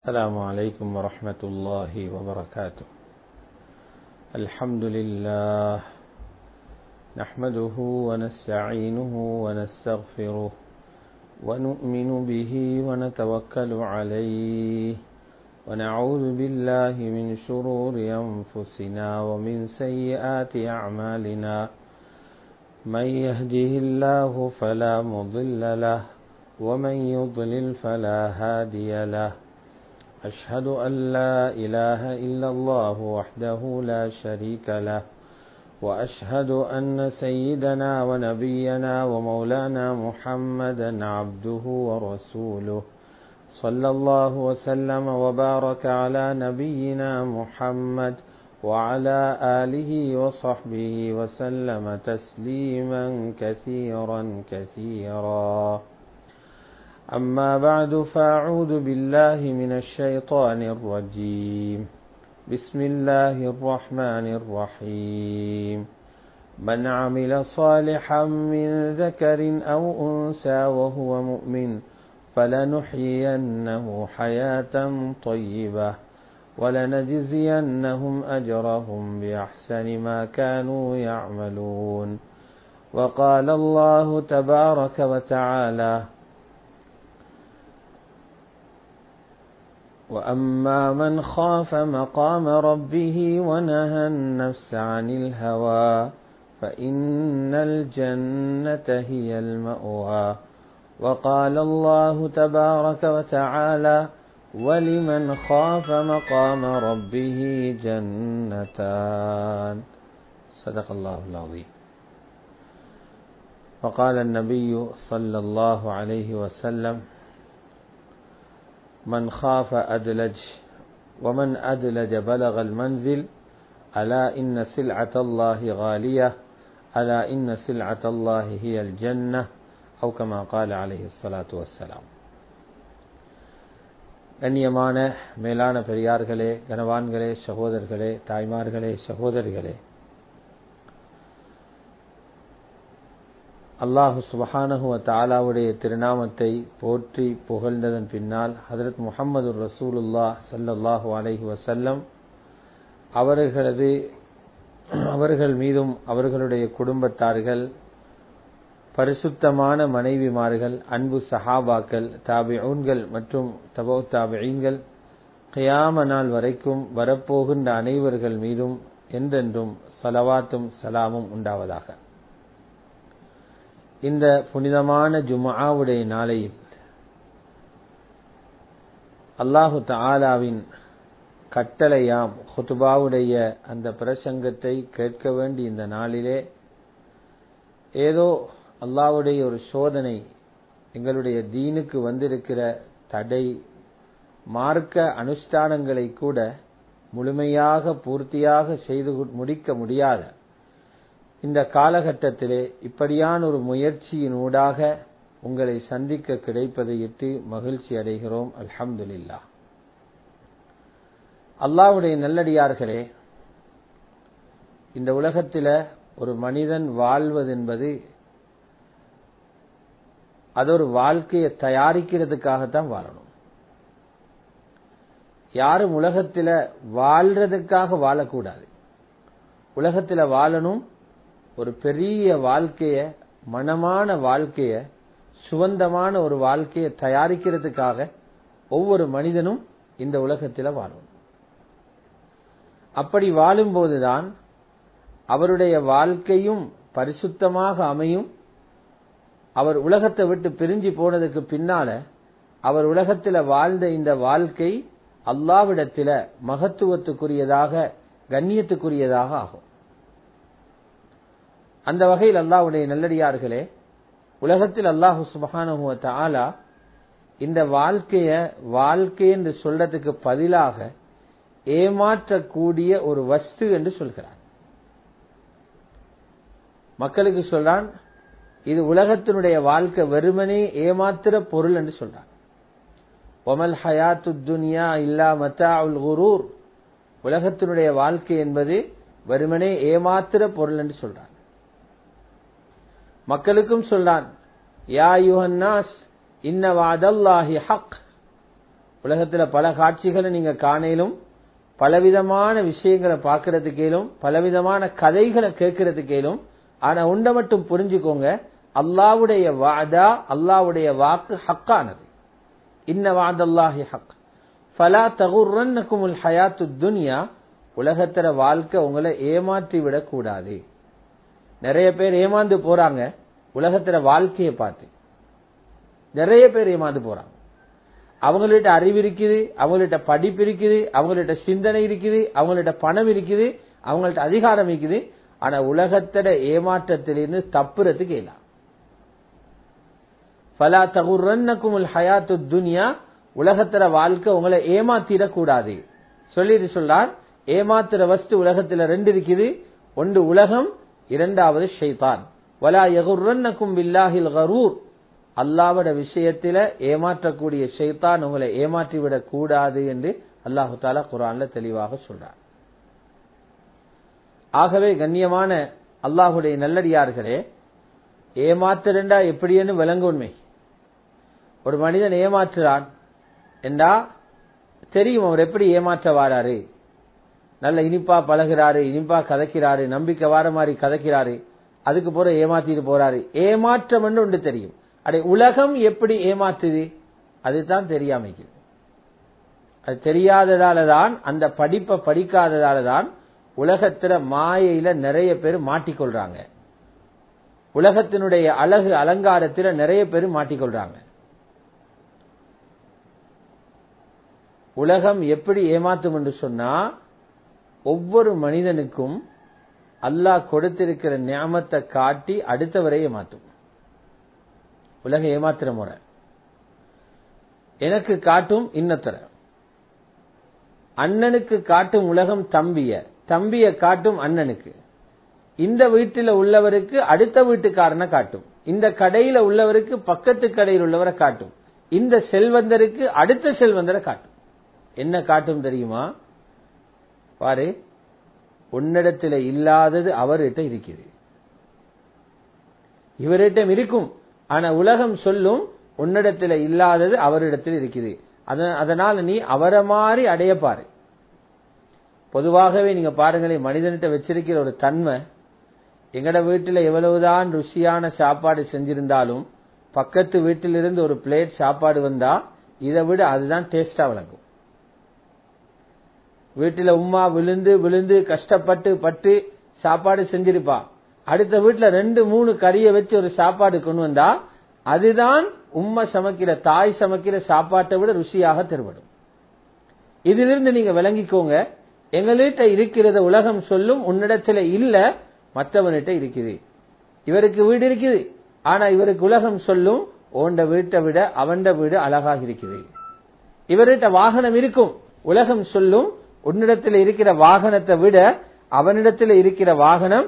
السلام عليكم ورحمة الله وبركاته الحمد لله نحمده ونستعينه ونستغفره ونؤمن به ونتوكل عليه ونعوذ بالله من شرور أنفسنا ومن سيئات أعمالنا من يهده الله فلا مضل له ومن يضلل فلا هادي له أشهد أن لا إله إلا الله وحده لا شريك له وأشهد أن سيدنا ونبينا ومولانا محمدا عبده ورسوله صلى الله وسلم وبارك على نبينا محمد وعلى آله وصحبه وسلم تسليما كثيرا كثيرا أما بعد فأعوذ بالله من الشيطان الرجيم بسم الله الرحمن الرحيم من عمل صالحا من ذكر أو أنثى وهو مؤمن فلنحيينه حياة طيبة ولنجزينهم أجرهم بأحسن ما كانوا يعملون وقال الله تبارك وتعالى وأما من خاف مقام ربه ونهى النفس عن الهوى فإن الجنة هي المأوى وقال الله تبارك وتعالى ولمن خاف مقام ربه جنتان صدق الله العظيم وقال النبي صلى الله عليه وسلم من خاف أدلج ومن أدلج بلغ المنزل ألا إن سلعة الله غالية ألا إن سلعة الله هي الجنة أو كما قال عليه الصلاة والسلام கண்ணியமான மேலான பெரியார்களே கனவான்களே சகோதரர்களே தாய்மார்களே சகோதரிகளே அல்லாஹு சுபஹானஹுவ தாலாவுடைய திருநாமத்தை போற்றி புகழ்ந்ததன் பின்னால் ஹதரத் முகமது ரசூலுல்லா சல்லல்லாஹு அலைஹி வசல்லம் அவர்களது அவர்கள் மீதும் அவர்களுடைய குடும்பத்தார்கள் பரிசுத்தமான மனைவிமார்கள் அன்பு சஹாபாக்கள் தாபிஊன்கள் மற்றும் தபோ தாபியீன்கள் கயாம நாள் வரைக்கும் வரப்போகின்ற அனைவர்கள் மீதும் என்றென்றும் சலவாத்தும் சலாமும் உண்டாவதாக இந்த புனிதமான ஜுமாவுடைய நாளையில் அல்லாஹு தாலாவின் கட்டளையாம் ஹுத்துபாவுடைய அந்த பிரசங்கத்தை கேட்க வேண்டி இந்த நாளிலே ஏதோ அல்லாவுடைய ஒரு சோதனை எங்களுடைய தீனுக்கு வந்திருக்கிற தடை மார்க்க அனுஷ்டானங்களை கூட முழுமையாக பூர்த்தியாக செய்து முடிக்க முடியாத இந்த காலகட்டத்திலே இப்படியான ஒரு முயற்சியின் ஊடாக உங்களை சந்திக்க கிடைப்பதை இட்டு மகிழ்ச்சி அடைகிறோம் அல்ஹம்துலில்லா அல்லாவுடைய நல்லடியார்களே இந்த உலகத்தில ஒரு மனிதன் வாழ்வதென்பது அது ஒரு வாழ்க்கையை தயாரிக்கிறதுக்காகத்தான் வாழணும் யாரும் உலகத்தில வாழ்றதுக்காக வாழக்கூடாது உலகத்தில வாழணும் ஒரு பெரிய வாழ்க்கைய மனமான வாழ்க்கைய சுவந்தமான ஒரு வாழ்க்கையை தயாரிக்கிறதுக்காக ஒவ்வொரு மனிதனும் இந்த உலகத்தில் வாழும் அப்படி வாழும்போதுதான் அவருடைய வாழ்க்கையும் பரிசுத்தமாக அமையும் அவர் உலகத்தை விட்டு பிரிஞ்சு போனதுக்கு பின்னால அவர் உலகத்தில் வாழ்ந்த இந்த வாழ்க்கை அல்லாவிடத்தில மகத்துவத்துக்குரியதாக கண்ணியத்துக்குரியதாக ஆகும் அந்த வகையில் அல்லாவுடைய நல்லடியார்களே உலகத்தில் அல்லாஹு சுபஹானுவ ஆலா இந்த வாழ்க்கைய வாழ்க்கை என்று சொல்றதுக்கு பதிலாக ஏமாற்றக்கூடிய ஒரு வஸ்து என்று சொல்கிறார் மக்களுக்கு சொல்றான் இது உலகத்தினுடைய வாழ்க்கை வெறுமனே ஏமாத்திர பொருள் என்று சொல்றான் ஒமல் ஹயாத்து துனியா இல்லா மத்தா உல் குரூர் உலகத்தினுடைய வாழ்க்கை என்பது வெறுமனே ஏமாத்திர பொருள் என்று சொல்றான் மக்களுக்கும் சொல்றான் யா யுஹன்னாஸ் இன்ன வாதல்லாஹி ஹக் உலகத்துல பல காட்சிகளை நீங்க காணலும் பலவிதமான விஷயங்களை பார்க்கறதுக்கேலும் பலவிதமான கதைகளை கேட்கறதுக்கேலும் ஆனா உண்ட மட்டும் புரிஞ்சுக்கோங்க அல்லாவுடைய வாதா அல்லாவுடைய வாக்கு ஹக்கானது இன்ன வாதல்லாஹி ஹக் ஃபலா தகுர்ரன்னகுமுல் ஹயாத்து துன்யா உலகத்திர வாழ்க்கை உங்களை ஏமாற்றி விடக்கூடாது நிறைய பேர் ஏமாந்து போறாங்க உலகத்திர வாழ்க்கையை பார்த்து நிறைய பேர் ஏமாந்து போறாங்க அவங்கள்ட்ட அறிவு இருக்குது அவங்கள்ட்ட படிப்பு இருக்குது அவங்கள்ட்ட சிந்தனை இருக்குது அவங்கள்ட்ட பணம் இருக்குது அவங்கள்ட்ட அதிகாரம் இருக்குது ஆனா உலகத்தோட ஏமாற்றத்திலிருந்து தப்புறதுக்கு இயலாம் ஃபலா தகுர்ரன்னகுமுல் ஹயாத்து துன்யா உலகத்திர வாழ்க்கை உங்களை ஏமாத்திடக்கூடாது சொல்லிட்டு சொல்றார் ஏமாத்துற வஸ்து உலகத்துல ரெண்டு இருக்குது ஒன்று உலகம் இரண்டாவது ஷைதான் வலா யகுர்ரன்னக்கும் பில்லாஹில் கரூர் அல்லாவோட விஷயத்தில ஏமாற்றக்கூடிய ஷைத்தான் உங்களை ஏமாற்றி விடக் கூடாது என்று அல்லாஹு தாலா குரான்ல தெளிவாக சொல்றார் ஆகவே கண்ணியமான அல்லாஹுடைய நல்லடியார்களே ஏமாத்துறண்டா எப்படின்னு விளங்க உண்மை ஒரு மனிதன் ஏமாற்றுறான் என்றா தெரியும் அவர் எப்படி ஏமாற்ற வாராரு நல்ல இனிப்பா பழகிறாரு இனிப்பா கதைக்கிறாரு நம்பிக்கை வார மாதிரி கதைக்கிறாரு அதுக்கு போற ஏமாத்திட்டு போறாரு ஏமாற்றம் ஒன்று தெரியும் அடே உலகம் எப்படி ஏமாத்துது அதுதான் தெரியாமைக்குது அது தெரியாததால தான் அந்த படிப்பை படிக்காததால தான் உலகத்துல மாயையில நிறைய பேர் மாட்டிக்கொள்றாங்க உலகத்தினுடைய அழகு அலங்காரத்துல நிறைய பேர் மாட்டிக்கொள்றாங்க உலகம் எப்படி ஏமாத்தும் என்று சொன்னா ஒவ்வொரு மனிதனுக்கும் அல்லாஹ் கொடுத்திருக்கிற ஞாபத்தை காட்டி அடுத்தவரை ஏமாத்தும் உலக ஏமாத்துற முறை எனக்கு காட்டும் இன்னத்தர அண்ணனுக்கு காட்டும் உலகம் தம்பிய தம்பிய காட்டும் அண்ணனுக்கு இந்த வீட்டில் உள்ளவருக்கு அடுத்த வீட்டுக்காரனை காட்டும் இந்த கடையில உள்ளவருக்கு பக்கத்து கடையில் உள்ளவரை காட்டும் இந்த செல்வந்தருக்கு அடுத்த செல்வந்தரை காட்டும் என்ன காட்டும் தெரியுமா பாரு உன்னிடத்தில் இல்லாதது அவர்கிட்ட இருக்குது இவரிடம் இருக்கும் ஆனா உலகம் சொல்லும் உன்னிடத்தில் இல்லாதது அவரிடத்தில் இருக்குது அதனால நீ அவரை மாதிரி அடைய பாரு பொதுவாகவே நீங்க பாருங்களேன் மனிதன்கிட்ட வச்சிருக்கிற ஒரு தன்மை எங்கட வீட்டுல எவ்வளவுதான் ருசியான சாப்பாடு செஞ்சிருந்தாலும் பக்கத்து வீட்டிலிருந்து ஒரு பிளேட் சாப்பாடு வந்தா இதை விட அதுதான் டேஸ்டா விளங்கும் வீட்டுல உமா விழுந்து விழுந்து கஷ்டப்பட்டு பட்டு சாப்பாடு செஞ்சிருப்பா அடுத்த வீட்டுல ரெண்டு மூணு கறியை வச்சு ஒரு சாப்பாடு கொண்டு வந்தா அதுதான் உம்மை சமைக்கிற தாய் சமைக்கிற சாப்பாட்டை விட ருசியாக தெருபடும் இதிலிருந்து நீங்க விளங்கிக்கோங்க எங்கள்கிட்ட இருக்கிறத உலகம் சொல்லும் உன்னிடத்துல இல்ல மற்றவன்கிட்ட இருக்குது இவருக்கு வீடு இருக்குது ஆனா இவருக்கு உலகம் சொல்லும் ஓண்ட வீட்டை விட அவண்ட வீடு அழகாக இருக்குது இவர்கிட்ட வாகனம் இருக்கும் உலகம் சொல்லும் உன்னிடத்தில் இருக்கிற வாகனத்தை விட அவனிடத்தில் இருக்கிற வாகனம்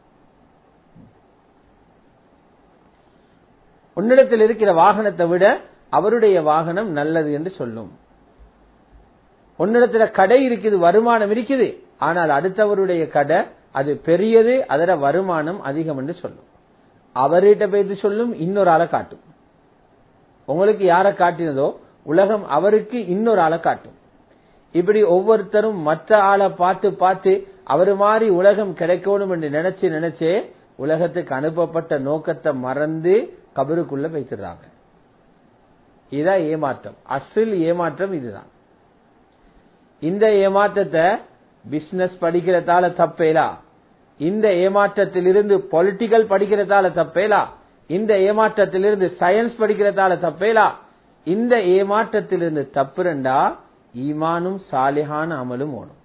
உன்னிடத்தில் இருக்கிற வாகனத்தை விட அவருடைய வாகனம் நல்லது என்று சொல்லும் உன்னிடத்துல கடை இருக்குது வருமானம் இருக்குது ஆனால் அடுத்தவருடைய கடை அது பெரியது அதர வருமானம் அதிகம் என்று சொல்லும் அவர்கிட்ட பேசி சொல்லும் இன்னொரு ஆளை காட்டும் உங்களுக்கு யாரை காட்டினதோ உலகம் அவருக்கு இன்னொரு ஆளை காட்டும் இப்படி ஒவ்வொருத்தரும் மற்ற ஆளை பார்த்து பார்த்து அவரு மாதிரி உலகம் கிடைக்கணும் என்று நினைச்சு நினைச்சே உலகத்துக்கு அனுப்பப்பட்ட நோக்கத்தை மறந்து கபருக்குள்ள வைத்துடுறாங்க இதுதான் ஏமாற்றம் அசில் ஏமாற்றம் இதுதான் இந்த ஏமாற்றத்தை பிசினஸ் படிக்கிறதால தப்பேலா இந்த ஏமாற்றத்திலிருந்து பொலிட்டிக்கல் படிக்கிறதால தப்பேலா இந்த ஏமாற்றத்திலிருந்து சயின்ஸ் படிக்கிறதால தப்பேலா இந்த ஏமாற்றத்திலிருந்து தப்புரண்டா ஈமானும் சாலிஹான அமலும் ஓணும்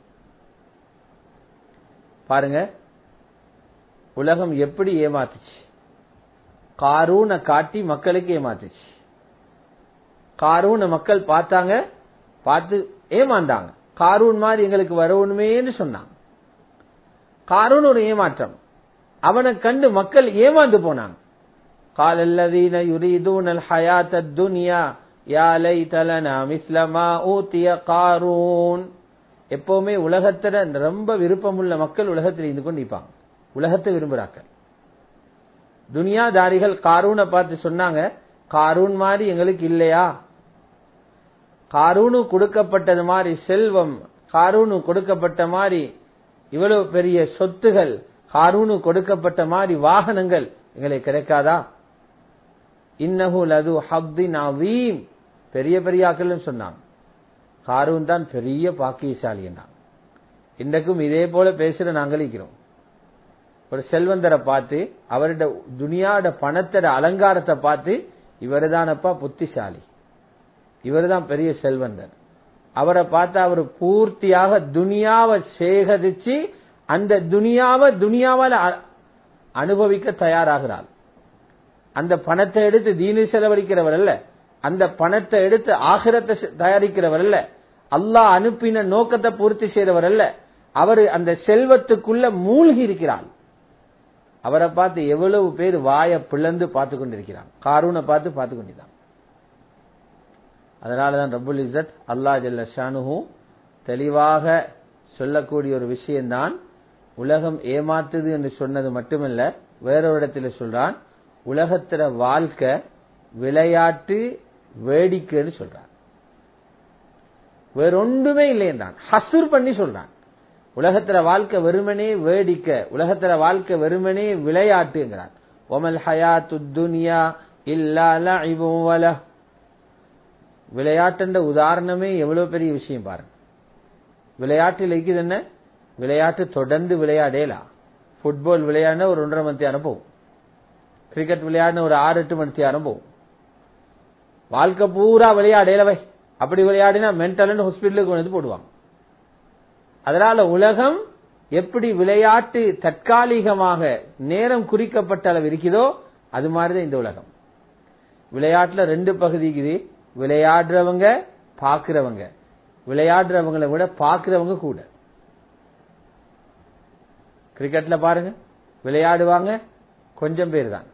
பாருங்க உலகம் எப்படி ஏமாத்துச்சு காரூனை காட்டி மக்களுக்கு ஏமாத்துச்சு காரூனை மக்கள் பார்த்தாங்க பார்த்து ஏமாந்தாங்க காரூன் மாதிரி எங்களுக்கு வரணுமேன்னு சொன்னாங்க காரூன் ஒரு ஏமாற்றம் அவனை கண்டு மக்கள் ஏமாந்து போனாங்க قال الذين يريدون الحياة الدنيا يا ليت لنا مثل ما أوتي قارون எப்பவுமே உலகத்துல ரொம்ப விருப்பமுள்ள மக்கள் உலகத்தில் இருந்து கொண்டு நிற்பாங்க உலகத்தை விரும்புறாக்கள் துனியாதாரிகள் காரூனை பார்த்து சொன்னாங்க காரூன் மாதிரி எங்களுக்கு இல்லையா காரூனு கொடுக்கப்பட்டது மாதிரி செல்வம் காரூனு கொடுக்கப்பட்ட மாதிரி இவ்வளவு பெரிய சொத்துகள் காரூனு கொடுக்கப்பட்ட மாதிரி வாகனங்கள் எங்களுக்கு கிடைக்காதா இன்னஹு லது ஹப்தின் அவீம் பெரிய பெரிய ஆக்கள் சொன்னாங்க காரூன் தான் பெரிய பாக்கியசாலி என்ன இன்றைக்கும் இதே போல பேசுற நாங்கள் இருக்கிறோம் ஒரு செல்வந்தரை பார்த்து அவருடைய துனியாட பணத்தோட அலங்காரத்தை பார்த்து இவரு தானப்பா புத்திசாலி இவர் தான் பெரிய செல்வந்தர் அவரை பார்த்து அவர் பூர்த்தியாக துனியாவை சேகரிச்சு அந்த துனியாவை துனியாவால் அனுபவிக்க தயாராகிறார் அந்த பணத்தை எடுத்து தீனி செலவழிக்கிறவர் அல்ல அந்த பணத்தை எடுத்து ஆகிரத்தை தயாரிக்கிறவர் அல்ல அல்லாஹ் அனுப்பின நோக்கத்தை பூர்த்தி செய்தவர் அல்ல அவர் அந்த செல்வத்துக்குள்ள மூழ்கி இருக்கிறார் அவரை பார்த்து எவ்வளவு பேர் வாய பிளந்து பார்த்து கொண்டிருக்கிறான் காரூனை பார்த்து பார்த்து கொண்டிருந்தான் அதனாலதான் ரபுல் இசத் அல்லா ஜல்ல ஷானுஹூ தெளிவாக சொல்லக்கூடிய ஒரு விஷயம்தான் உலகம் ஏமாத்துது என்று சொன்னது மட்டுமல்ல வேறொரு இடத்துல சொல்றான் உலகத்தில வாழ்க்கை விளையாட்டு வேடிக்கைன்னு சொல்றான் வேறொன்றுமே இல்லைன்றான் ஹசுர் பண்ணி சொல்றான் உலகத்துல வாழ்க்கை வெறுமனே வேடிக்கை உலகத்துல வாழ்க்கை வெறுமனே விளையாட்டுங்கிறான் ஒமல் ஹயாத்து துனியா இல்லா இவல விளையாட்டுன்ற உதாரணமே எவ்வளவு பெரிய விஷயம் பாருங்க விளையாட்டில் இருக்குது என்ன விளையாட்டு தொடர்ந்து விளையாடலாம் ஃபுட்பால் விளையாடின ஒரு ஒன்றரை மணி நேரம் போகும் கிரிக்கெட் விளையாடின ஒரு ஆறு எட்டு மணி நேரம் போகும் வாழ்க்கை பூரா விளையாடலவை அப்படி விளையாடினா மென்டல் ஹாஸ்பிட்டலுக்கு கொண்டு போடுவாங்க அதனால உலகம் எப்படி விளையாட்டு தற்காலிகமாக நேரம் குறிக்கப்பட்ட அளவு இருக்குதோ அது மாதிரிதான் இந்த உலகம் விளையாட்டுல ரெண்டு பகுதி இருக்குது விளையாடுறவங்க பாக்குறவங்க விளையாடுறவங்களை விட பாக்குறவங்க கூட கிரிக்கெட்ல பாருங்க விளையாடுவாங்க கொஞ்சம் பேர் தான்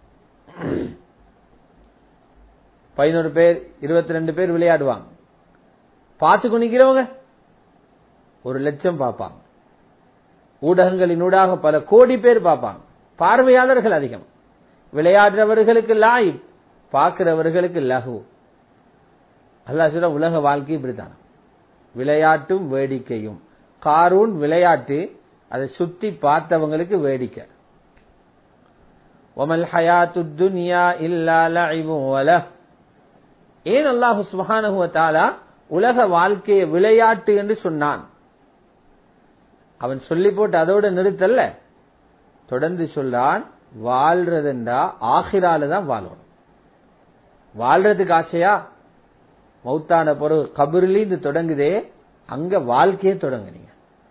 பதினோரு பேர் இருபத்தி ரெண்டு பேர் விளையாடுவாங்க பார்த்து கொண்டிருக்கிறவங்க ஒரு லட்சம் பார்ப்பாங்க ஊடகங்களினூடாக பல கோடி பேர் பார்ப்பாங்க பார்வையாளர்கள் அதிகம் விளையாடுறவர்களுக்கு லாய் பார்க்கிறவர்களுக்கு லகு அல்லா சொல்ற உலக வாழ்க்கை இப்படித்தான் விளையாட்டும் வேடிக்கையும் காரூன் விளையாட்டு அதை சுத்தி பார்த்தவங்களுக்கு வேடிக்கை ஒமல் ஹயாத்து துனியா இல்லா லஇபும் வலஹ் ஏன் அல்லாஹு சுப்ஹானஹு வ தஆலா உலக வாழ்க்கையை விளையாட்டு என்று சொன்னான் அவன் சொல்லி போட்டு அதோட நிறுத்தல்ல தொடர்ந்து சொல்றான் வாழ்றதுண்டா ஆகிரால தான் வாழணும் வாழ்றதுக்கு ஆசையா மௌத்தான பிறகு கபர்லிந்து தொடங்குதே அங்க வாழ்க்கையே தொடங்குனீங்க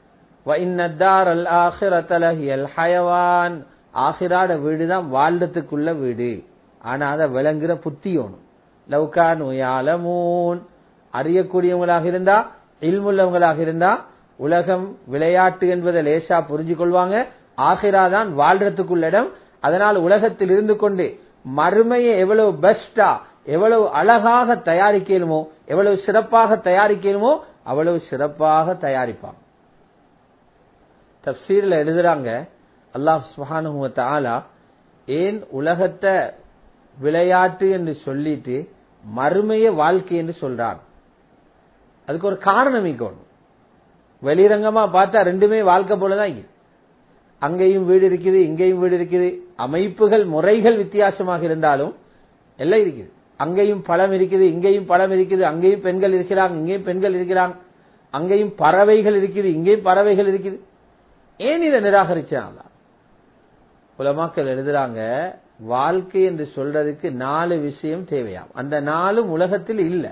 ஆஹிராட வீடு தான் வாழ்றதுக்குள்ள வீடு ஆனா அதை விளங்குற புத்தியோனும் லவ்கான் யாலமூன் அறியக்கூடியவங்களாக இருந்தா இல்முள்ளவங்களாக இருந்தா உலகம் விளையாட்டு என்பதை லேசா புரிஞ்சு கொள்வாங்க ஆகிரா தான் வாழ்றதுக்குள்ள இடம் அதனால் உலகத்தில் இருந்து கொண்டு மறுமையை எவ்வளவு பெஸ்டா எவ்வளவு அழகாக தயாரிக்கலுமோ எவ்வளவு சிறப்பாக தயாரிக்கலுமோ அவ்வளவு சிறப்பாக தயாரிப்பாங்க தப்சீர்ல எழுதுறாங்க அல்லாஹ் சுஹானு தாலா ஏன் உலகத்தை விளையாட்டு என்று சொல்லிட்டு மறுமைய வாழ்க்கை என்று சொல்றான் அதுக்கு ஒரு காரணம் இருக்கணும் வெளிரங்கமா பார்த்தா ரெண்டுமே வாழ்க்கை போலதான் இங்க அங்கேயும் வீடு இருக்குது இங்கேயும் வீடு இருக்குது அமைப்புகள் முறைகள் வித்தியாசமாக இருந்தாலும் எல்லாம் இருக்குது அங்கேயும் பழம் இருக்குது இங்கேயும் பழம் இருக்குது அங்கேயும் பெண்கள் இருக்கிறாங்க இங்கேயும் பெண்கள் இருக்கிறாங்க அங்கேயும் பறவைகள் இருக்குது இங்கேயும் பறவைகள் இருக்குது ஏன் இதை நிராகரிச்சாங்க உலமாக்கள் எழுதுறாங்க வாழ்க்கை என்று சொல்றதுக்கு நாலு விஷயம் தேவையாம் அந்த நாலும் உலகத்தில் இல்ல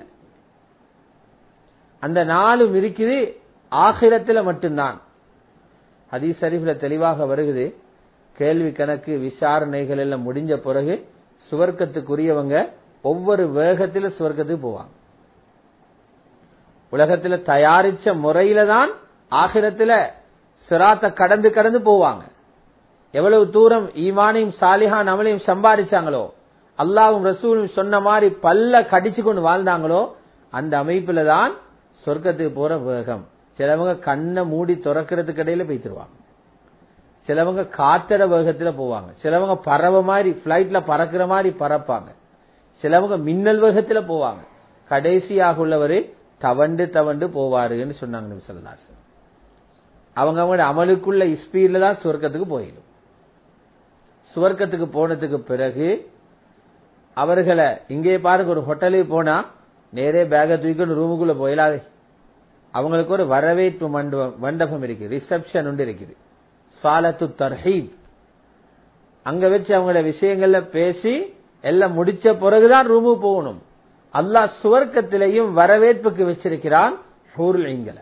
அந்த நாலும் இருக்குது ஆகிரத்தில் மட்டும்தான் ஹதீஸ் ஷரீஃப்ல தெளிவாக வருகிறது கேள்வி கணக்கு விசாரணைகள் எல்லாம் முடிஞ்ச பிறகு சுவர்க்கத்துக்குரியவங்க ஒவ்வொரு வேகத்தில சுவர்க்கத்துக்கு போவாங்க உலகத்துல தயாரிச்ச முறையில தான் ஆகிரத்துல சிராத்த கடந்து கடந்து போவாங்க எவ்வளவு தூரம் ஈமானையும் சாலிஹான் அமலையும் சம்பாதிச்சாங்களோ அல்லாவும் ரசூலும் சொன்ன மாதிரி பல்ல கடிச்சு கொண்டு வாழ்ந்தாங்களோ அந்த அமைப்புல தான் சொர்க்கத்துக்கு போற வேகம் சிலவங்க கண்ணை மூடி துறக்கிறதுக்கு இடையில போய்த்திருவாங்க சிலவங்க காத்தட வேகத்துல போவாங்க சிலவங்க பறவை மாதிரி பிளைட்ல பறக்கிற மாதிரி பறப்பாங்க சிலவங்க மின்னல் வேகத்துல போவாங்க கடைசியாக உள்ளவர் தவண்டு தவண்டு போவாருன்னு சொன்னாங்க நபி ஸல்லல்லாஹு அலைஹி வஸல்லம். அவங்க அவங்களோட அமலுக்குள்ள ஸ்பீட்ல தான் சுவர்க்கத்துக்கு போயிடும் சுவர்க்கத்துக்கு போனதுக்கு பிறகு அவர்களை இங்கே பாருங்க ஒரு ஹோட்டலுக்கு போனா நேரே பேக தூக்கிட்டு ரூமுக்குள்ள போயிடாதே அவங்களுக்கு ஒரு வரவேற்பு மண்டபம் மண்டபம் இருக்கு ரிசப்ஷன் ஒன்று இருக்குது சாலத்து தர்ஹீப் அங்க வச்சு அவங்களோட விஷயங்கள்ல பேசி எல்லாம் முடிச்ச பிறகுதான் ரூமுக்கு போகணும் அல்லாஹ் சுவர்க்கத்திலையும் வரவேற்புக்கு வச்சிருக்கிறான் ஹூர்லிங்களை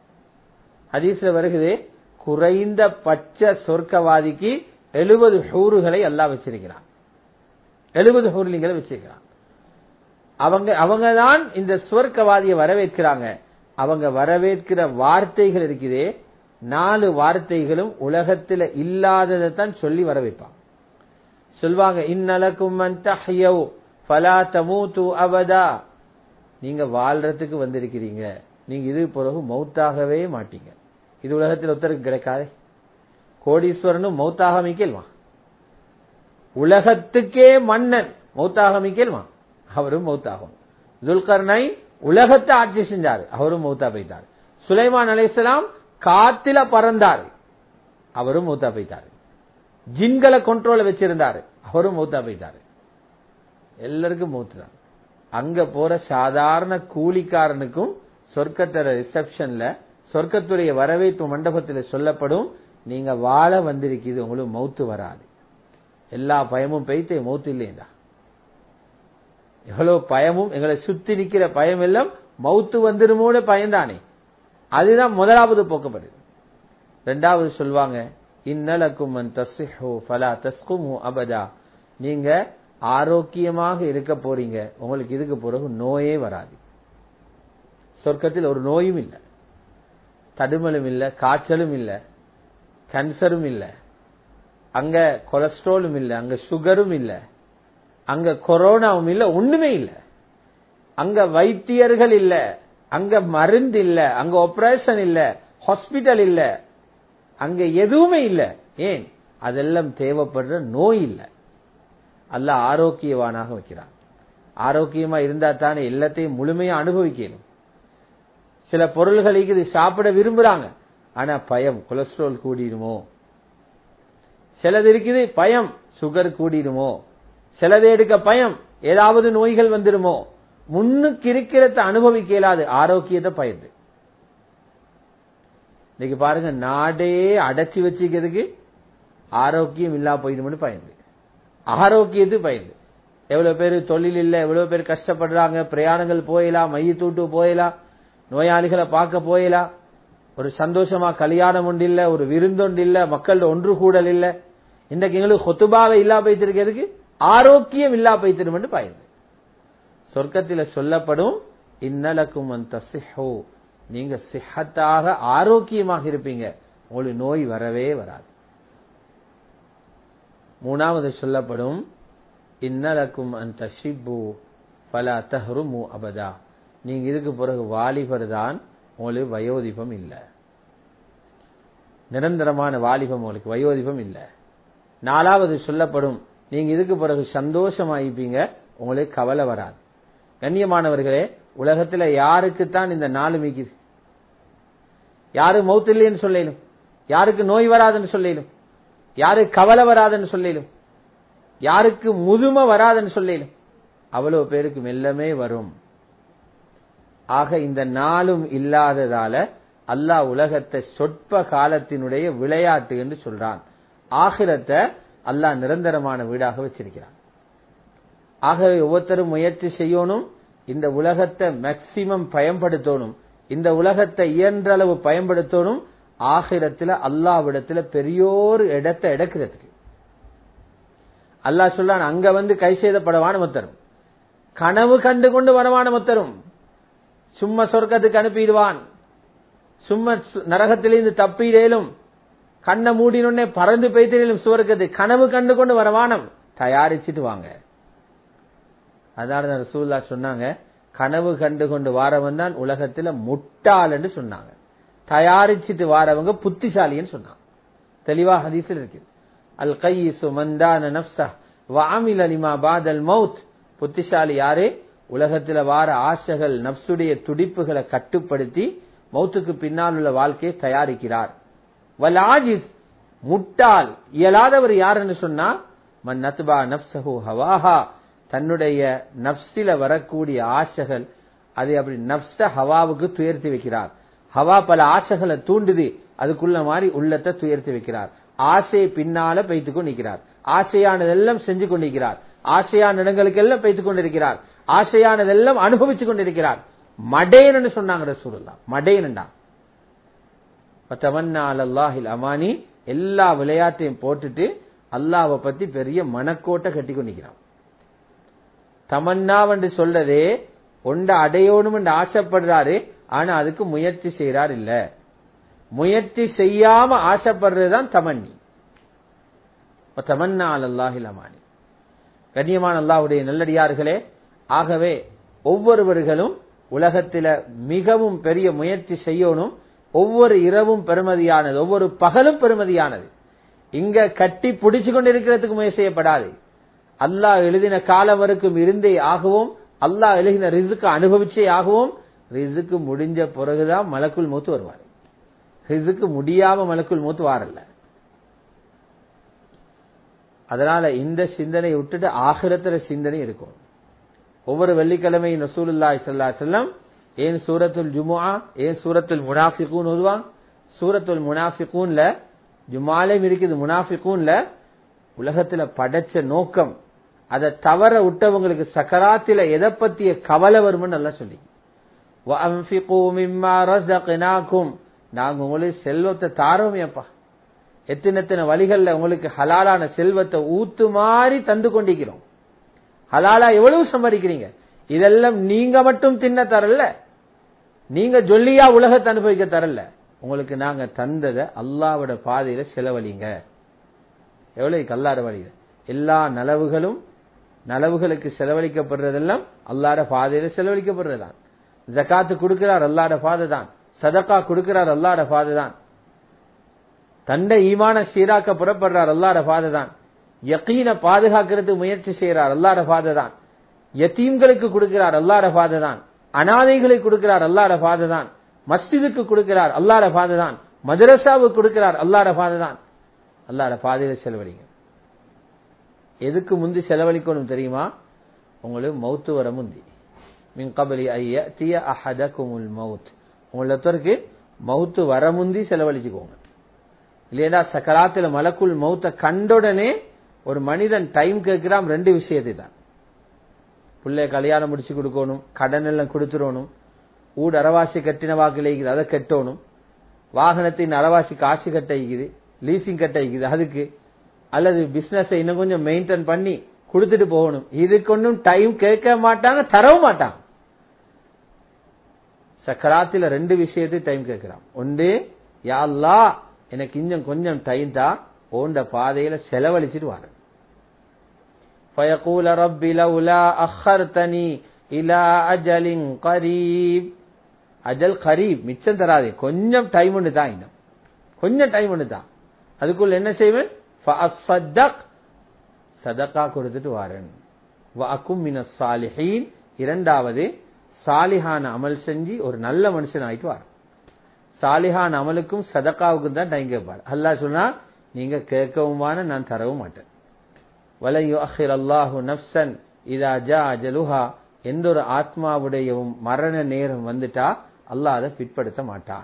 ஹதீஸ்ல வருகிறது குறைந்த பட்ச சொர்க்கவாதிக்கு எழுபது ஹூறுகளை அல்லாஹ் வச்சிருக்கிறான் எழுபது ஹூர்லிங்களை வச்சிருக்கிறான் அவங்க அவங்க தான் இந்த சுவர்க்கவாதியை வரவேற்கிறாங்க அவங்க வரவேற்கிற வார்த்தைகள் இருக்குதே நாலு வார்த்தைகளும் உலகத்துல இல்லாததை தான் சொல்லி வரவேற்பாங்க சொல்வாங்க இன்னலக்கும் மன் தஹ்யவ் ஃபலா தமூது அபதா நீங்க வாழ்றதுக்கு வந்திருக்கிறீங்க நீங்க இது பிறகு மௌத்தாகவே மாட்டீங்க இது உலகத்தில் ஒருத்தருக்கு கிடைக்காதே கோடீஸ்வரனும் மௌத்தாக மிக்கேல்வான் உலகத்துக்கே மன்னன் மௌத்தாக மிக்கேல்வான் அவரும் மௌத்தாகும் துல்கர்னை உலகத்தை ஆட்சி செஞ்சாரு அவரும் மௌத்தா போயிட்டார் சுலைமான் அலைஹிஸ்ஸலாம் காத்தில பறந்தாரு அவரும் மௌத்தா போயிட்டாரு ஜின்களை கண்ட்ரோல வச்சிருந்தாரு அவரும் மௌத்தா போயிட்டாரு எல்லாருக்கும் மௌத்து தான் அங்க போற சாதாரண கூலிக்காரனுக்கும் சொர்க்கத்தர ரிசப்ஷன்ல சொர்க்கத்துடைய வரவேற்பு மண்டபத்தில் சொல்லப்படும் நீங்க வாழ வந்திருக்குது உங்களுக்கு மௌத்து வராது எல்லா பயமும் பெய்த்து மௌத்து இல்லையா எவ்வளவு பயமும் எங்களை சுத்தி நிக்கிற பயம் எல்லாம் மௌத்து வந்துருமோட பயம்தானே அதுதான் முதலாவது போக்கப்படுது ரெண்டாவது சொல்வாங்க இன்னலக்கும் மன் தஸ்ஹு ஃபலா தஸ்குமு அபதா நீங்க ஆரோக்கியமாக இருக்க போறீங்க உங்களுக்கு இதுக்கு பிறகு நோயே வராது சொர்க்கத்தில் ஒரு நோயும் இல்லை தடுமலும் இல்லை காய்ச்சலும் இல்லை கேன்சரும் இல்லை அங்க கொலஸ்ட்ராலும் இல்லை அங்க சுகரும் இல்லை அங்க கொரோனாவும் இல்ல ஒண்ணுமே இல்ல அங்க வைத்தியர்கள் இல்ல அங்க மருந்து இல்ல அங்க ஆபரேஷன் இல்ல ஹாஸ்பிட்டல் இல்ல அங்க எதுவுமே இல்ல ஏன் அதெல்லாம் தேவைப்படுற நோய் இல்ல அல்ல ஆரோக்கியவானாக வைக்கிறான் ஆரோக்கியமா இருந்தா தானே எல்லாத்தையும் முழுமையா அனுபவிக்கணும் சில பொருள்களுக்கு இது சாப்பிட விரும்புறாங்க ஆனா பயம் கொலஸ்ட்ரால் கூடிடுமோ சிலது இருக்குது பயம் சுகர் கூடிடுமோ சிலதை எடுக்க பயம் ஏதாவது நோய்கள் வந்துடுமோ முன்னுக்கு இருக்கிறத அனுபவிக்க இயலாது ஆரோக்கியத்தை பயந்து இன்னைக்கு பாருங்க நாடே அடைச்சி வச்சுக்கிறதுக்கு ஆரோக்கியம் இல்லா போயிடும்னு பயந்து ஆரோக்கியத்து பயந்து எவ்வளவு பேர் தொழில் இல்ல எவ்வளவு பேர் கஷ்டப்படுறாங்க பிரயாணங்கள் போயலாம் மைய தூட்டு போயலாம் நோயாளிகளை பார்க்க போயலாம் ஒரு சந்தோஷமா கல்யாணம் ஒன்று இல்ல ஒரு விருந்தொண்டு இல்ல மக்களோட ஒன்று கூடல் இல்ல இன்றைக்கு எங்களுக்கு கொத்துபாவை இல்லா போய்த்திருக்கிறதுக்கு ஆரோக்கியம் இல்லா போய்த்திரும் என்று பயந்து சொர்க்கத்தில சொல்லப்படும் இன்னலக்கும் அந்த சிஹோ நீங்க சிஹத்தாக ஆரோக்கியமாக இருப்பீங்க உங்களுக்கு நோய் வரவே வராது மூணாவது சொல்லப்படும் இன்னலக்கும் அந்த ஷிப்பு பல தஹருமு அபதா நீங்க இதுக்கு பிறகு வாலிபர் தான் உங்களுக்கு வயோதிபம் இல்லை நிரந்தரமான வாலிபம் உங்களுக்கு வயோதிபம் இல்லை நாலாவது சொல்லப்படும் நீங்க இதுக்கு பிறகு சந்தோஷமாயிப்பீங்க உங்களுக்கு கவலை வராது கண்ணியமானவர்களே உலகத்துல யாருக்குத்தான் இந்த நாலு மிக்குது யாரு மௌத்து இல்லைன்னு சொல்லலும் யாருக்கு நோய் வராதுன்னு சொல்லலும் யாருக்கு கவலை வராதுன்னு சொல்லலும் யாருக்கு முதுமை வராதுன்னு சொல்லலும் அவ்வளவு பேருக்கு மெல்லமே வரும் ஆக இந்த நாளும் இல்லாததால அல்லாஹ் உலகத்தை சொற்ப காலத்தினுடைய விளையாட்டு என்று சொல்றான் ஆகிரத்தை அல்லாஹ் நிரந்தரமான வீடாக வச்சிருக்கிறான் ஆகவே ஒவ்வொருத்தரும் முயற்சி செய்யணும் இந்த உலகத்தை மேக்சிமம் பயன்படுத்தணும் இந்த உலகத்தை இயன்ற அளவு பயன்படுத்தணும் ஆகிரத்துல அல்லாவிடத்துல பெரியோரு இடத்தை எடுக்கிறதுக்கு அல்லாஹ் சொல்லான் அங்க வந்து கை செய்தப்படவான மத்தரும் கனவு கண்டு கொண்டு வரவான மத்தரும் சும்மா சொர்க்கத்துக்கு அனுப்பிடுவான் சும்மா நரகத்திலிருந்து தப்பிடேலும் கண்ணை மூடினோடனே பறந்து பெய்திலும் சுவர்க்கத்து கனவு கண்டு கொண்டு வரவானம் தயாரிச்சுட்டு வாங்க அதான் ரசூல்லா சொன்னாங்க கனவு கண்டு கொண்டு வாரவன் தான் உலகத்துல முட்டாள் என்று சொன்னாங்க தயாரிச்சுட்டு வாரவங்க புத்திசாலின்னு சொன்னாங்க தெளிவா ஹதீஸில் இருக்கு அல் கையிசு மந்தான நப்சா வாமில் அலிமா பாதல் மவுத் புத்திசாலி யாரு உலகத்துல வார ஆசைகள் நப்சுடைய துடிப்புகளை கட்டுப்படுத்தி மௌத்துக்கு பின்னால் உள்ள வாழ்க்கையை தயாரிக்கிறார் வல் ஆஜிஸ் முட்டாள் இயலாதவர் யாருன்னு சொன்னா மன் நத்பா நப்சஹு ஹவாஹா தன்னுடைய நப்சில வரக்கூடிய ஆசைகள் அதை அப்படி நப்ச ஹவாவுக்கு துயர்த்தி வைக்கிறார் ஹவா பல ஆசைகளை தூண்டுது அதுக்குள்ள மாதிரி உள்ளத்தை துயர்த்தி வைக்கிறார் ஆசையை பின்னால பைத்துக் கொண்டிருக்கிறார் ஆசையானதெல்லாம் செஞ்சு கொண்டிருக்கிறார் ஆசையான இடங்களுக்கு எல்லாம் பைத்துக் கொண்டிருக்கிறார் ஆசையானதெல்லாம் அனுபவிச்சு கொண்டிருக்கிறார் மடேன்னு சொன்னாங்க ரசூலுல்லா மடேன்டா அல்லாஹில் அமானி எல்லா விளையாட்டையும் போட்டுட்டு அல்லாவை பத்தி பெரிய மனக்கோட்டை கட்டி கொண்டிருக்கிறான் தமன்னாவென்று சொல்றதே ஒண்ட அடையணும் என்று ஆசைப்படுறாரு ஆனா அதுக்கு முயற்சி செய்யறார் இல்ல முயற்சி செய்யாம ஆசைப்படுறதுதான் தமன்னி தமன்னா அல்லாஹில் அமானி கண்ணியமான அல்லாஹுடைய நல்லடியார்களே ஆகவே ஒவ்வொருவர்களும் உலகத்தில மிகவும் பெரிய முயற்சி செய்யணும் ஒவ்வொரு இரவும் பெருமதியானது ஒவ்வொரு பகலும் பெருமதியானது இங்க கட்டி பிடிச்சு கொண்டிருக்கிறதுக்கு முயற்சி செய்யப்படாது அல்லாஹ் எழுதின காலம் வரைக்கும் இருந்தே ஆகவும் அல்லாஹ் எழுதின ரிசுக்கு அனுபவிச்சே ஆகவும் ரிசுக்கு முடிஞ்ச பிறகுதான் மலக்குள் மூத்து வருவார் ரிசுக்கு முடியாம மலக்குள் மூத்து வாரல்ல அதனால இந்த சிந்தனை விட்டுட்டு ஆகிரத்துல சிந்தனை இருக்கும் ஒவ்வொரு வெள்ளிக்கிழமை நசூலுல்லாய் சல்லா செல்லம் ஏன் சூரத்துல் ஜுமுஆ ஏன் சூரத்துல் முனாஃபிகூன் ஓதுவான் சூரத்துல் முனாஃபிகூன்ல ஜுமாலையும் இருக்குது முனாஃபிகூன்ல உலகத்துல படைச்ச நோக்கம் அதை தவற விட்டவங்களுக்கு சக்கராத்தில எதை பத்திய கவலை வரும்னு நல்லா சொல்லி நாங்க உங்களுக்கு செல்வத்தை தாரோமேப்பா எத்தனை எத்தனை வழிகள்ல உங்களுக்கு ஹலாலான செல்வத்தை ஊத்து மாதிரி தந்து கொண்டிருக்கிறோம் ஹலாலா எவ்வளவு சம்பாதிக்கிறீங்க இதெல்லாம் நீங்க மட்டும் தின்ன தரல நீங்க ஜொல்லியா உலகத்தை அனுபவிக்க தரல உங்களுக்கு நாங்க தந்ததை அல்லாவோட பாதையில செலவழிங்க எவ்வளவு கல்லாட வழியில எல்லா நலவுகளும் நலவுகளுக்கு செலவழிக்கப்படுறதெல்லாம் அல்லாட பாதையில செலவழிக்கப்படுறதுதான் ஜக்காத்து கொடுக்கிறார் அல்லாட பாதை தான் சதக்கா கொடுக்கிறார் அல்லாட பாதை தான் தண்டை ஈமான சீராக்க புறப்படுறார் அல்லாட பாதை தான் யக்கீன பாதுகாக்கிறதுக்கு முயற்சி செய்யறார் அல்லாட பாதை தான் யத்தீம்களுக்கு கொடுக்கிறார் அல்லாட பாதை தான் அனாதைகளுக்கு கொடுக்கிறார் அல்லாட பாதை தான் மஸ்ஜிதுக்கு கொடுக்கிறார் அல்லாட பாதை தான் மதரசாவுக்கு கொடுக்கிறார் அல்லாட பாதை தான் அல்லாட பாதையில செலவழிங்க எதுக்கு முந்தி செலவழிக்கணும் தெரியுமா உங்களுக்கு மௌத்து வர முந்தி மின் கபலி ஐய திய அஹதகுமுல் மவுத் உங்களுக்கு மவுத்து வர முந்தி செலவழிச்சுக்கோங்க இல்லையா சக்கராத்துல மலக்குள் மௌத்த கண்டுடனே ஒரு மனிதன் டைம் கேட்கிறான் ரெண்டு விஷயத்தை தான் பிள்ளைய கல்யாணம் முடிச்சு கொடுக்கணும் கடன் எல்லாம் கொடுத்துடணும் ஊடு அரவாசி கட்டின வாக்குல அதை கட்டணும் வாகனத்தின் அரவாசி காசு கட்ட இருக்குது லீசிங் கட்ட இருக்குது அதுக்கு அல்லது பிசினஸ் இன்னும் கொஞ்சம் மெயின்டைன் பண்ணி கொடுத்துட்டு போகணும் இதுக்கு ஒன்றும் டைம் கேட்க மாட்டாங்க தரவும் மாட்டாங்க சக்கராத்தில ரெண்டு விஷயத்தை டைம் கேட்கிறான் ஒன்று யாழ்லா எனக்கு இன்னும் கொஞ்சம் டைம் தான் ஓண்ட பாதையில செலவழிச்சிட்டு வரேன் فيقول رب لولا أخرتني إلى أجل قريب அஜல் கரீப் மிச்சம் தராதே கொஞ்சம் டைம் ஒன்று தான் இன்னும் கொஞ்சம் டைம் ஒன்று தான் அதுக்குள்ள என்ன செய்வேன் சதக்கா கொடுத்துட்டு வாரன் வாக்கும் மின சாலிஹீன் இரண்டாவது சாலிஹான அமல் செஞ்சு ஒரு நல்ல மனுஷன் ஆயிட்டு வார சாலிஹான் அமலுக்கும் சதக்காவுக்கும் தான் டைம் கேட்பார் அல்லா சொன்னா நீங்க கேட்கவுமான நான் தரவும் மாட்டேன் வலையு அஹிர் அல்லாஹு நப்சன் இதா ஜா அஜலுஹா எந்த ஒரு ஆத்மாவுடையவும் மரண நேரம் வந்துட்டா அல்லாஹ் அதை பிற்படுத்த மாட்டான்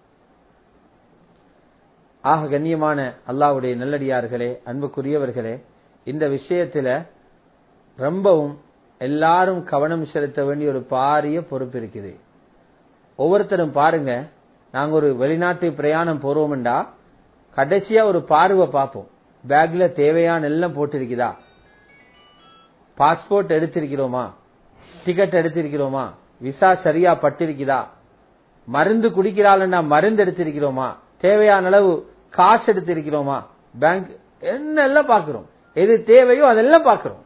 ஆக கண்ணியமான அல்லாவுடைய நல்லடியார்களே அன்புக்குரியவர்களே இந்த விஷயத்துல ரொம்பவும் எல்லாரும் கவனம் செலுத்த வேண்டிய ஒரு பாரிய பொறுப்பு இருக்குது ஒவ்வொருத்தரும் பாருங்க நாங்க ஒரு வெளிநாட்டு பிரயாணம் போறோம்டா கடைசியா ஒரு பார்வை பார்ப்போம் பேக்ல தேவையான எல்லாம் போட்டிருக்குதா பாஸ்போர்ட் எடுத்திருக்கிறோமா டிக்கெட் எடுத்திருக்கிறோமா விசா சரியா பட்டிருக்குதா மருந்து குடிக்கிறாள்னா மருந்து எடுத்திருக்கிறோமா தேவையான அளவு காசு எடுத்திருக்கிறோமா பேங்க் என்னெல்லாம் பாக்குறோம் எது தேவையோ அதெல்லாம் பாக்குறோம்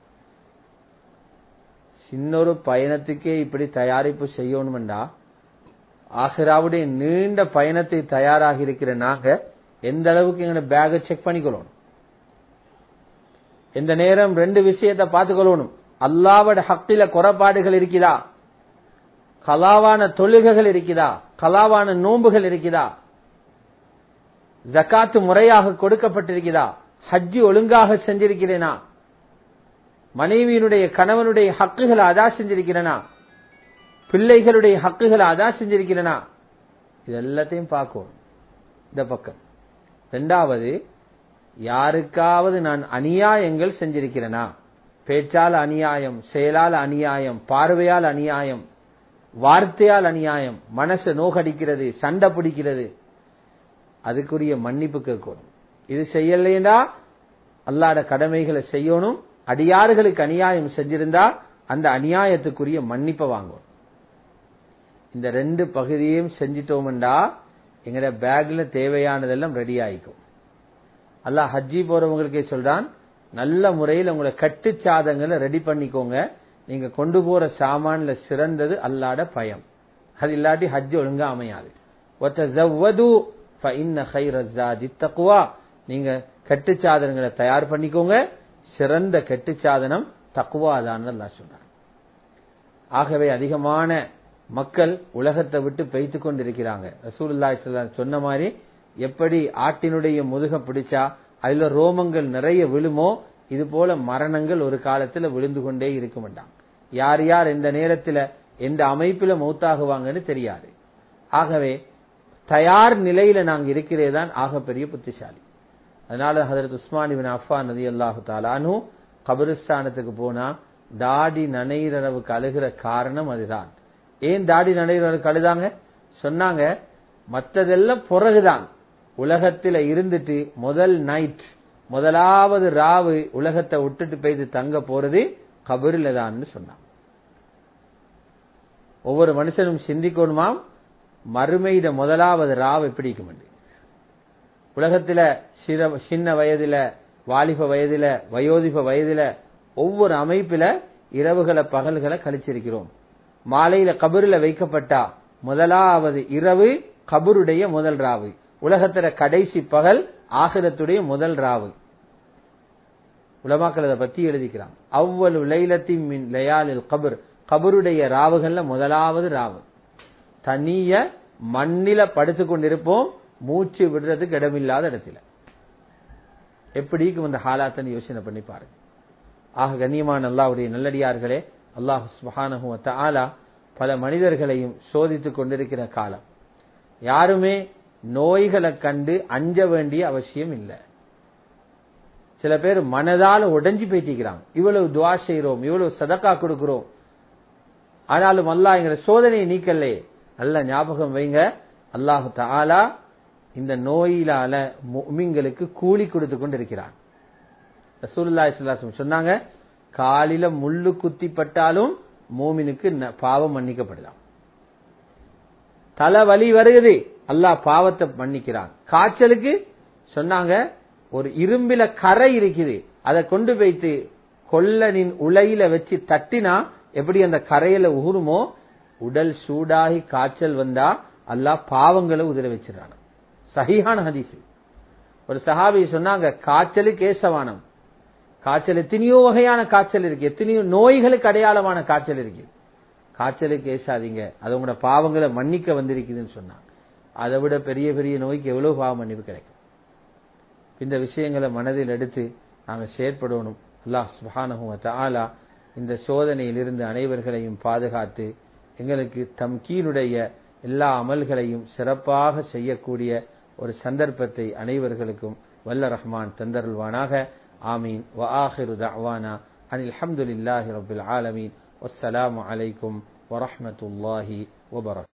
சின்னொரு பயணத்துக்கே இப்படி தயாரிப்பு செய்யணும்டா ஆசிராவுடைய நீண்ட பயணத்தை தயாராகி இருக்கிற நாங்க எந்த அளவுக்கு எங்க பேக செக் பண்ணிக்கொள்ளணும் எந்த நேரம் ரெண்டு விஷயத்த பார்த்துக்கொள்ளணும் அல்லாவோட ஹக்கில குறைபாடுகள் இருக்குதா கலாவான தொழுகைகள் இருக்குதா கலாவான நோன்புகள் இருக்குதா ஜக்காத்து முறையாக கொடுக்கப்பட்டிருக்கிறதா ஹஜ்ஜி ஒழுங்காக செஞ்சிருக்கிறேனா மனைவியினுடைய கணவனுடைய ஹக்குகளை அதா செஞ்சிருக்கிறேனா பிள்ளைகளுடைய ஹக்குகளை அதா செஞ்சிருக்கிறேனா இது எல்லாத்தையும் பார்க்கணும் இந்த பக்கம் ரெண்டாவது யாருக்காவது நான் அநியாயங்கள் செஞ்சிருக்கிறேனா பேச்சால் அநியாயம் செயலால் அநியாயம் பார்வையால் அநியாயம் வார்த்தையால் அநியாயம் மனசை நோகடிக்கிறது சண்டை பிடிக்கிறது அதுக்குரிய மன்னிப்பு கேட்கணும் இது செய்யலையா அல்லாட கடமைகளை செய்யணும் அடியாறுகளுக்கு அநியாயம் செஞ்சிருந்தா அந்த அநியாயத்துக்குரிய மன்னிப்பை வாங்கணும் இந்த ரெண்டு பகுதியையும் செஞ்சிட்டோம்டா எங்கட பேக்ல தேவையானதெல்லாம் ரெடி ஆயிக்கும் அல்லாஹ் ஹஜ்ஜி போறவங்களுக்கே சொல்றான் நல்ல முறையில் உங்களை கட்டுச்சாதங்களை ரெடி பண்ணிக்கோங்க நீங்க கொண்டு போற சாமான்ல சிறந்தது அல்லாட பயம் அது இல்லாட்டி ஹஜ் ஒழுங்கா அமையாது நீங்க கட்டுச்சாதனங்களை தயார் பண்ணிக்கோங்க சிறந்த கட்டுச்சாதனம் தக்குவாதான் சொன்னார் ஆகவே அதிகமான மக்கள் உலகத்தை விட்டு பெய்த்து கொண்டிருக்கிறாங்க ரசூலுல்லா சொன்ன மாதிரி எப்படி ஆட்டினுடைய முதுக பிடிச்சா அதுல ரோமங்கள் நிறைய விழுமோ இது போல மரணங்கள் ஒரு காலத்துல விழுந்து கொண்டே இருக்க மாட்டாங்க யார் யார் எந்த நேரத்துல எந்த அமைப்புல மௌத்தாகுவாங்கன்னு தெரியாது ஆகவே தயார் நிலையில நாங்க இருக்கிறதே தான் ஆகப்பெரிய புத்திசாலி அதனால ஹதரத் உஸ்மான் இவன் அஃபா நதி அல்லாஹு தாலானு கபிரிஸ்தானத்துக்கு போனா தாடி நனைகிறவுக்கு அழுகிற காரணம் அதுதான் ஏன் தாடி நனைகிறவுக்கு அழுதாங்க சொன்னாங்க மற்றதெல்லாம் பிறகுதான் உலகத்துல இருந்துட்டு முதல் நைட் முதலாவது ராவு உலகத்தை விட்டுட்டு போய்து தங்க போறது கபரில தான் சொன்னான் ஒவ்வொரு மனுஷனும் சிந்திக்கணுமாம் மறுமையிட முதலாவது ராவ் எப்படி உலகத்துல சின்ன வயதுல வாலிப வயதுல வயோதிப வயதுல ஒவ்வொரு அமைப்புல இரவுகளை பகல்களை கழிச்சிருக்கிறோம் மாலையில கபருல வைக்கப்பட்டா முதலாவது இரவு கபருடைய முதல் ராவு உலகத்துல கடைசி பகல் ஆகிரத்துடைய முதல் ராவு உலமாக்கள் அதை பத்தி எழுதிக்கிறான் அவ்வளவு லைலத்தின் மின் லயாலில் கபர் கபருடைய ராவுகள்ல முதலாவது ராவு தனிய மண்ணில படுத்து கொண்டிருப்போம் மூச்சு விடுறதுக்கு இடமில்லாத இடத்துல எப்படிக்கும் அந்த ஹாலாத்தன் யோசனை பண்ணி பாருங்க ஆக கண்ணியமான அல்லாவுடைய நல்லடியார்களே அல்லாஹ் சுபஹானஹு ஆலா பல மனிதர்களையும் சோதித்துக் கொண்டிருக்கிற காலம் யாருமே நோய்களை கண்டு அஞ்ச வேண்டிய அவசியம் இல்லை சில பேர் மனதால உடைஞ்சு பேட்டிக்கிறாங்க இவ்வளவு துவா செய்யறோம் இவ்வளவு சதக்கா கொடுக்கிறோம் ஆனாலும் அல்லாஹ் எங்கிற சோதனையை நீக்கலே நல்ல ஞாபகம் வைங்க அல்லாஹு தாலா இந்த நோயிலால மீன்களுக்கு கூலி கொடுத்து கொண்டு இருக்கிறான் ரசூல்லா இஸ்லாசம் சொன்னாங்க காலில முள்ளு குத்தி பட்டாலும் மோமினுக்கு பாவம் மன்னிக்கப்படலாம் தலை வலி வருகுது அல்லாஹ் பாவத்தை மன்னிக்கிறான் காய்ச்சலுக்கு சொன்னாங்க ஒரு இரும்பில கரை இருக்குது அதை கொண்டு வைத்து கொல்லனின் உலையில வச்சு தட்டினா எப்படி அந்த கரையில உகுருமோ உடல் சூடாகி காய்ச்சல் வந்தா அல்லாஹ் பாவங்களை உதிர வச்சிடறான் சஹிஹான ஹதீஸ் ஒரு சஹாபி சொன்னாங்க காய்ச்சலு கேசவானம் காய்ச்சல் எத்தனையோ வகையான காய்ச்சல் இருக்கு எத்தனையோ நோய்களுக்கு அடையாளமான காய்ச்சல் இருக்கு காய்ச்சலுக்கு ஏசாதீங்க அது உங்களோட பாவங்களை மன்னிக்க வந்திருக்குதுன்னு சொன்னாங்க அதை விட பெரிய பெரிய நோய்க்கு எவ்வளவு பாவ மன்னிப்பு கிடைக்கும் இந்த விஷயங்களை மனதில் எடுத்து நாங்கள் செயற்படணும் அல்லாஹ் சுபானஹுவ ஆலா இந்த சோதனையிலிருந்து அனைவர்களையும் பாதுகாத்து எங்களுக்கு தம்கீனுடைய எல்லா அமல்களையும் சிறப்பாக செய்யக்கூடிய ஒரு சந்தர்ப்பத்தை அனைவர்களுக்கும் வல்ல ரஹ்மான் தந்தருள்வானாக ஆமீன் வ ஆஹிரு தஅவானா அனில் அல்ஹம்துலில்லாஹி ரப்பில் ஆலமீன் வஸ்ஸலாமு அலைக்கும் வரஹ்மத்துல்லாஹி வபரக்